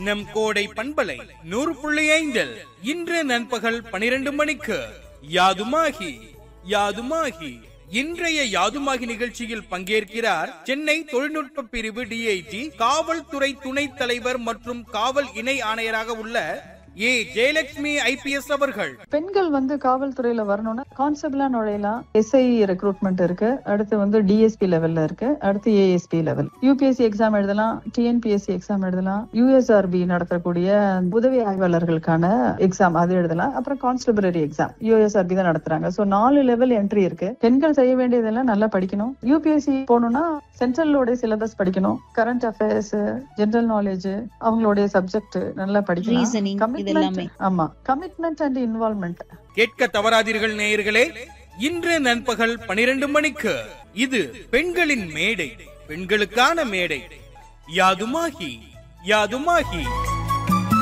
நம் கோடை பண்பலை நூறு புள்ளி ஐந்தில் இன்று நண்பகல் பனிரெண்டு மணிக்கு யாதுமாகி யாதுமாகி இன்றைய யாதுமாகி நிகழ்ச்சியில் பங்கேற்கிறார் சென்னை தொழில்நுட்ப பிரிவு டிஐஜி காவல்துறை துணைத் தலைவர் மற்றும் காவல் இணை ஆணையராக உள்ள ஏ ஜெயலட்சுமி ஐபிஎஸ் அவர்கள் பெண்கள் வந்து காவல்துறையில வரணும்னா கான்ஸ்டபிளா நுழையலாம் எஸ்ஐ ரெக்ரூட்மெண்ட் இருக்கு அடுத்து வந்து டிஎஸ்பி லெவல்ல இருக்கு அடுத்து ஏஎஸ்பி லெவல் யூபிஎஸ்சி எக்ஸாம் எழுதலாம் டிஎன்பிஎஸ்சி எக்ஸாம் எழுதலாம் யூஎஸ்ஆர்பி நடத்தக்கூடிய உதவி ஆய்வாளர்களுக்கான எக்ஸாம் அது எழுதலாம் அப்புறம் கான்ஸ்டபிளரி எக்ஸாம் யூஎஸ்ஆர்பி தான் நடத்துறாங்க சோ நாலு லெவல் என்ட்ரி இருக்கு பெண்கள் செய்ய வேண்டியதெல்லாம் நல்லா படிக்கணும் யூபிஎஸ்சி போகணும்னா சென்ட்ரலோட சிலபஸ் படிக்கணும் கரண்ட் அஃபேர்ஸ் ஜெனரல் நாலேஜ் அவங்களுடைய சப்ஜெக்ட் நல்லா படிக்கணும் Reasoning, இது எல்லாமே. Commitment, ஆமா கமிட்மெண்ட் அண்ட் இன்வால்மெண்ட் கேட்க தவறாதீர்கள் நேயர்களே இன்று நண்பகல் பனிரெண்டு மணிக்கு இது பெண்களின் மேடை பெண்களுக்கான மேடை யாதுமாகி யாதுமாகி